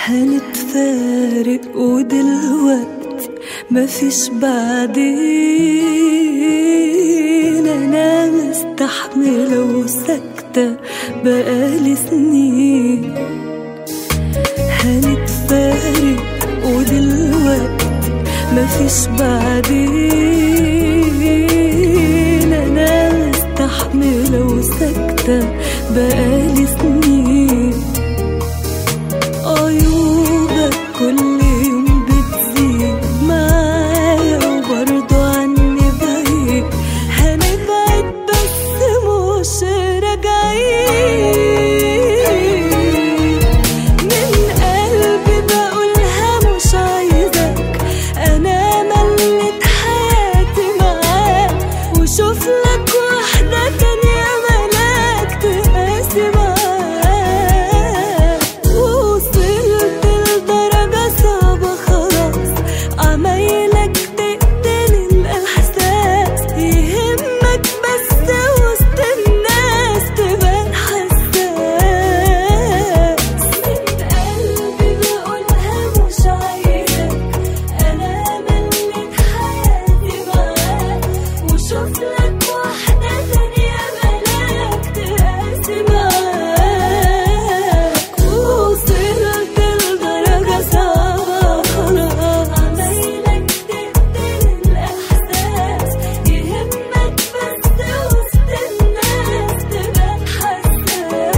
هنتفارق ودلوقتي مفيش بعدين انا مستحملة وساكتة بقالي سنين هنتفارق ودلوقتي مفيش بعدين انا مستحملة وساكتة بقالي سنين عيوبك كل يوم بتزيد معايا وبرضه عني بعيد هنبعد بس مش راجعين من قلبي بقولها مش عايزك انا مليت حياتي معاك وشوف لك واحدة تانية ملاك تقاسي معاك وصلت لدرجة صعبة خلاص عمايلك تقتل الإحساس يهمك بس وسط الناس تبان حساس من قلبي بقولها مش عايزك أنا مليت حياتي معاك وشوف لك واحدة تانية ملاك تقاسي معاك وصلت لدرجة صعبة خلاص عمايلك تقتل الإحساس يهمك بس وسط الناس تبان حساس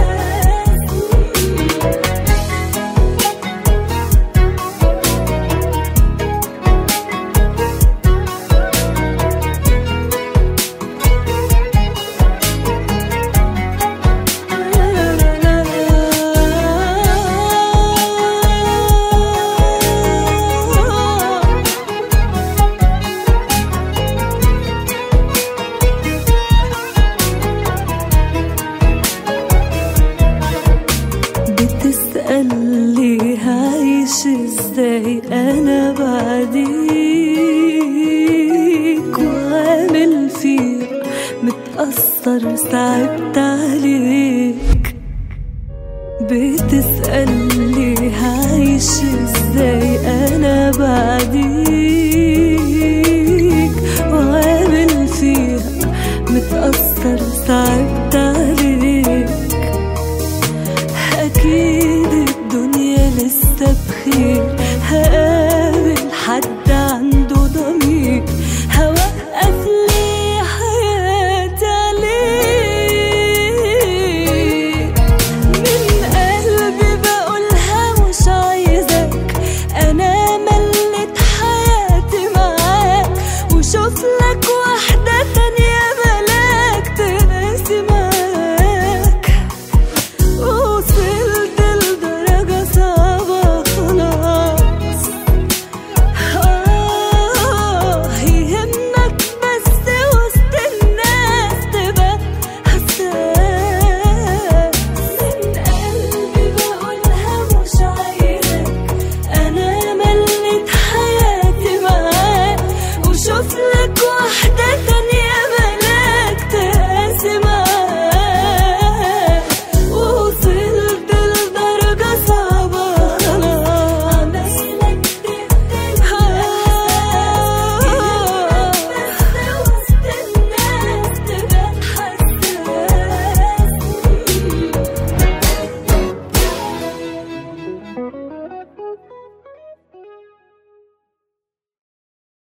بتسأل لي هعيش ازاي انا بعديك وعامل فيك متأثر صعبت عليك بتسأل لي هعيش ازاي انا بعديك وعامل فيها متأثر صعبت عليك أكيد الدنيا لسه بخير